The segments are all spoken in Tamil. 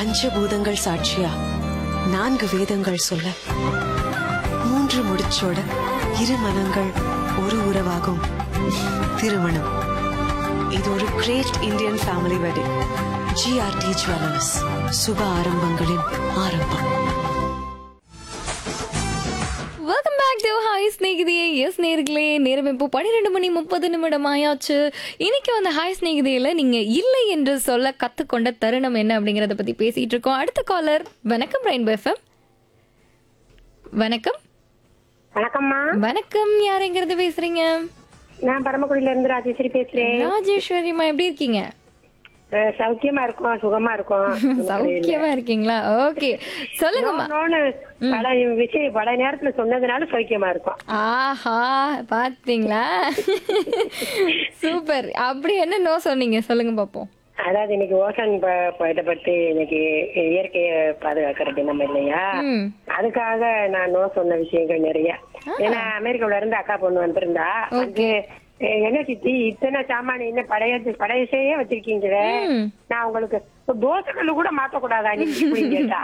பஞ்சபூதங்கள் சாட்சியா நான்கு வேதங்கள் சொல்ல மூன்று முடிச்சோட இரு மனங்கள் ஒரு உறவாகும் திருமணம் இது ஒரு great Indian family wedding GRT jewellers சுப ஆரம்பங்களின் ஆரம்பம் வெல்கம் பேக் டு ஹாய் ஸ்நேகிதியே எஸ் நேர்களே நேரம் இப்போ பன்னிரெண்டு மணி முப்பது நிமிடம் ஆயாச்சு இன்னைக்கு வந்து ஹாய் ஸ்நேகிதியில நீங்க இல்லை என்று சொல்ல கத்துக்கொண்ட தருணம் என்ன அப்படிங்கறத பத்தி பேசிட்டு இருக்கோம் அடுத்த காலர் வணக்கம் ரெயின்போ எஃப்எம் வணக்கம் வணக்கம்மா வணக்கம் யாருங்கிறது பேசுறீங்க நான் பரமக்குடியில இருந்து ராஜேஸ்வரி பேசுறேன் ராஜேஸ்வரிமா எப்படி இருக்கீங்க அஹ் சௌக்கியமா இருக்கோம் சுகமா இருக்கோம் சௌக்கியமா இருக்கீங்களா ஓகே சொல்லுங்கம்மா நோன்னு பல விஷயம் பல நேரத்துல சொன்னதுனால சௌக்கியமா இருக்கும் ஆஹா பாத்தீங்களா சூப்பர் அப்படி என்ன நோ சொன்னீங்க சொல்லுங்க பாப்போம் அதாவது இன்னைக்கு ஓசன் ப- ப- இதை பத்தி இன்னைக்கு இயற்கையை பாதுகாக்கிற தினம் இல்லையா ம் அதுக்காக நான் நோ சொன்ன விஷயங்கள் நிறைய ஏன்னா அமெரிக்காவுல இருந்து அக்கா பொண்ணு வந்திருந்தா வந்து "எ- என்ன சித்தி இத்தனை சாமான இன்னும் பழைய பழையசையே வச்சிருக்கீங்களே ம். நான் உங்களுக்கு தோசைக்கல்லு கூட மாத்த கூடாதா நீங்க இப்படி கேட்டா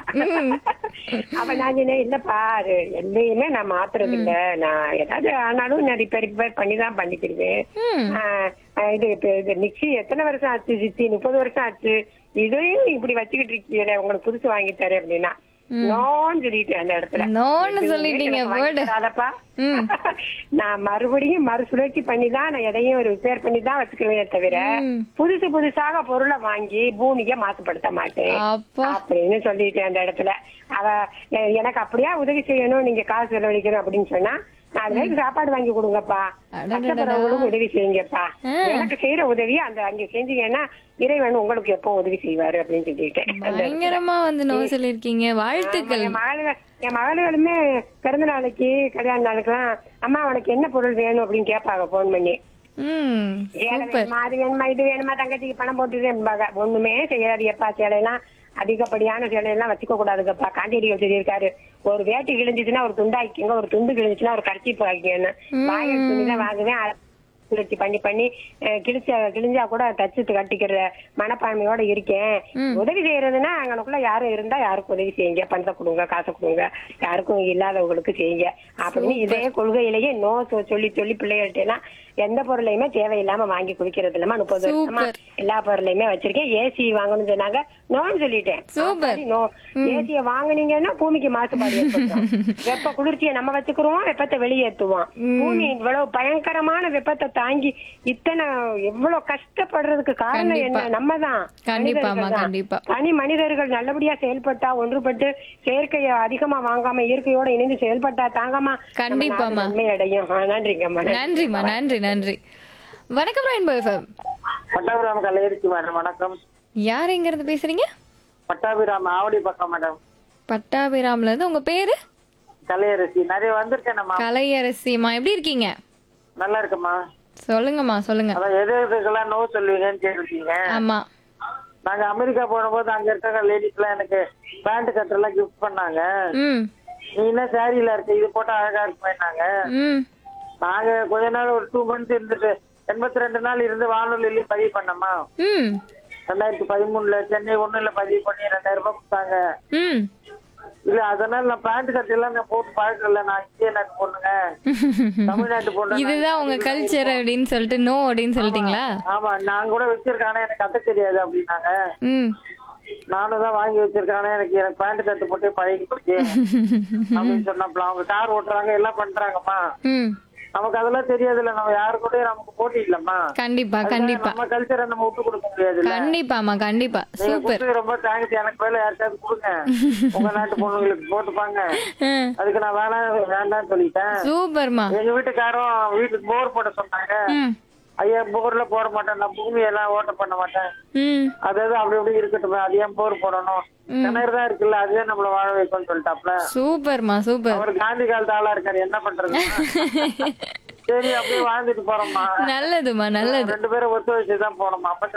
அப்ப நான் சொன்னேன் இல்லப்பா அது எதையுமே நான் மாத்துறது இல்ல நான் ஏதாவது ஆனாலும் நான் ரிப்பேர் ரிப்பேர் பண்ணி தான் பண்ணிக்கிடுவேன் ம் ஆஹ் ஆஹ் இது இப்ப இது மிக்ஸி எத்தனை வருஷம் ஆச்சு சித்தி முப்பது வருஷம் ஆச்சு இதையும் இப்படி வச்சுக்கிட்டு இருக்கீங்களே உங்களுக்கு புதுசு வாங்கி தரேன் அப்படின்னா நோன்னு சொல்லிட்டேன் அந்த இடத்துல நோன்னு சொல்லிட்டீங்க எனக்கு வாங்கி வேர்டு தராதப்பா. ம். நான் மறுபடியும் மறுசுழற்சி பண்ணி தான் நான் எதையும் ரிப்பேர் பண்ணி தான் வச்சுக்குவேனே தவிர ம். புதுசு புதுசாக பொருளை வாங்கி பூமியை மாசுபடுத்த மாட்டேன் அப்பா அப்படின்னு சொல்லிட்டேன் அந்த இடத்துல அவ எ- எனக்கு அப்படியா உதவி செய்யணும் நீங்க காசு செலவழிக்கணும் அப்படின்னு சொன்னா நாலு பேருக்கு சாப்பாடு வாங்கி கொடுங்கப்பா அடடடடா. கஷ்டப்படுறவங்களுக்கும் உதவி செய்யுங்கப்பா எனக்கு செய்யற உதவியை அந்த அங்க செஞ்சீங்கன்னா இறைவன் உங்களுக்கு எப்போ உதவி செய்வாரு அப்படின்னு சொல்லிட்டேன் அந்த பயங்கரமா வந்து நோ சொல்லிருக்கீங்க வாழ்த்துக்கள் என் மகளுங்க என் மகளுகளுமே பிறந்த நாளைக்கு கல்யாண நாளுக்குலாம் அம்மா உனக்கு என்ன பொருள் வேணும் அப்படின்னு கேட்பாங்க போன் பண்ணி ம் சேலை சூப்பர் வேணுமா அது வேணுமா இது வேணுமா தங்கச்சிக்கு பணம் போட்டுருப்பாங்க ஒண்ணுமே செய்யாது எப்பா சேலையெல்லாம் அதிகப்படியான சேலையெல்லாம் வச்சுக்க கூடாதுங்கப்பா காந்தியடி சொல்லியிருக்காரு ஒரு வேட்டி கிழிஞ்சிச்சுன்னா ஒரு துண்டாக்கிங்க ஒரு துண்டு கிழிஞ்சிச்சுன்னா ஒரு கர்ச்சிப்பு ஆக்கிங்கன்னு வாயில் துணி தான் வாங்குவேன் அத சுழற்சி பண்ணி பண்ணி அஹ், கிழிச்ச கிழிஞ்சா கூட தச்சு கட்டிக்கிற மனப்பான்மையோட இருக்கேன் உதவி செய்யறதுன்னா அங்கனக்குள்ள யாரும் இருந்தா யாருக்கும் உதவி செய்யுங்க பணத்தை கொடுங்க காசை கொடுங்க யாருக்கும் இல்லாதவங்களுக்கு செய்யுங்க அப்படின்னு இதே கொள்கையிலேயே நோ சொ- சொல்லி சொல்லி பிள்ளைகள்ட்ட எல்லாம் எந்த பொருளையுமே தேவையில்லாம வாங்கி குடிக்கிறது இல்லாம முப்பது வருஷமா Super. எல்லா பொருளையுமே வச்சிருக்கேன் ஏசி வாங்கணும்னு சொன்னாங்க நோன்னு சொல்லிட்டேன் Super. நோ ஏசிய வாங்குனீங்கன்னா பூமிக்கு மாசுபாடு ஏற்படும் வெப்ப குளிர்ச்சியை நம்ம வச்சுக்கிறோம் வெப்பத்தை வெளியேற்றுவோம் பூமி இவ்வளவு பயங்கரமான வெப்பத்தை தாங்கி இத்தனை எவ்வளவு கஷ்டப்படுறதுக்கு காரணம் என்ன கண்டிப்பா. நம்ம தான் கண்டிப்பாம்மா, கண்டிப்பா. தனி மனிதர்கள் நல்லபடியா செயல்பட்டா ஒன்றுபட்டு செயற்கையை அதிகமா வாங்காம இயற்கையோட இணைந்து செயல்பட்டா தாங்கம்மா நம்ம நாடு கண்டிப்பாம்மா. நன்மை அடையும் ஆ, நன்றிங்கம்மா நன்றிம்மா நன்றி நன்றி வணக்கம் rainbow FM Pattabiram Kalaiyarasi madam வணக்கம் யாருங்கிறது பேசுறீங்க பட்டாபிராம் ஆவடி பக்கம் மேடம் பட்டாபிராம்ல இருந்து உங்க பேரு கலையரசி நிறைய வந்திருக்கேன் நம்ம கலையரசிமா எப்படி இருக்கீங்க நல்லா இருக்கம்மா சொல்லுங்கம்மா சொல்லுங்க அதான் எது எதுக்கெல்லாம் நோ சொல்லுவீங்கன்னு கேட்டிருக்கீங்க ஆமா நாங்க அமெரிக்கா போனபோது அங்க இருக்க லேடிஸ் எல்லாம் எனக்கு பேண்ட் கட்டெல்லாம் கிஃப்ட் பண்ணாங்க ம் நீ என்ன சாரியில இருக்க இது போட்டா அழகா இருக்குமேனாங்க ம் நாங்க கொஞ்ச நாள் ஒரு டூ மந்த்ஸ் இருந்துட்டு எண்பத்தி ரெண்டு நாள் இருந்து வானொலியில பதிவு பண்ணோமா ம் ரெண்டாயிரத்தி பதிமூணுல சென்னை ஒண்ணுல பதிவு பண்ணி ரெண்டாயிரம் ரூபாய் கொடுத்தாங்க ம் இல்ல அதனால நான் பேண்ட் கட்டெல்லாம் நான் போட்டு பழக்கல நான் இந்திய நாட்டு பொண்ணுங்க தமிழ்நாட்டு பொண்ணு இதுதான் உங்க கல்ச்சர் அப்படின்னு சொல்லிட்டு நோ அப்படின்னு சொல்லிட்டீங்களா ஆமா நான் கூட வச்சிருக்கேன் ஆனா எனக்கு கத்த தெரியாது அப்படின்னாங்க ம் நானும் தான் வாங்கி வச்சிருக்கேன் ஆனா எனக்கு எனக்கு பேண்ட் கட்டு போட்டு பழகி போச்சு அப்படின்னு சொன்னப்பல அவங்க கார் ஓட்டுறாங்க எல்லாம் பண்றாங்கம்மா ம் நமக்கு அதெல்லாம் தெரியாதுல்ல நம்ம யாரு கூட நமக்கு போட்டி இல்லம்மா கண்டிப்பா அதுக்காக கண்டிப்பா நம்ம கல்ச்சரை நம்ம விட்டு கொடுக்க முடியாதுல்ல கண்டிப்பாமா கண்டிப்பா நீங்க சூப்பர் கொடுத்தது ரொம்ப தேங்க்ஸ் எனக்கு வேலை யாருக்காவது கொடுங்க உங்க நாட்டு பொண்ணுங்களுக்கு போட்டுப்பாங்க ம் அதுக்கு நான் வேணாம் வேண்டாம்னு சொல்லிட்டேன் சூப்பர்மா எங்க வீட்டுக்காரும் வீட்டுக்கு போர் போட சொன்னாங்க ம் ஐயா போர்ல போட மாட்டேன் நான் பூமி எல்லாம் ஓட்ட பண்ண மாட்டேன் ம் அதாவது அப்படி அப்படி இருக்கட்டும் அது ஏன் போர் போடணும் கிணறு தான் இருக்குல்ல அதுவே நம்மள வாழ வைக்கும்னு சொல்லிட்டாப்ல சூப்பர்மா சூப்பர் அவர் காந்தி காலத்து ஆளா இருக்காரு என்ன பண்றது சரி அப்படியே வாழ்ந்துட்டு போறோம்மா நல்லதுமா நல்லது ரெண்டு பேரும் ஒத்து வச்சுதான் போனோமா அப்ப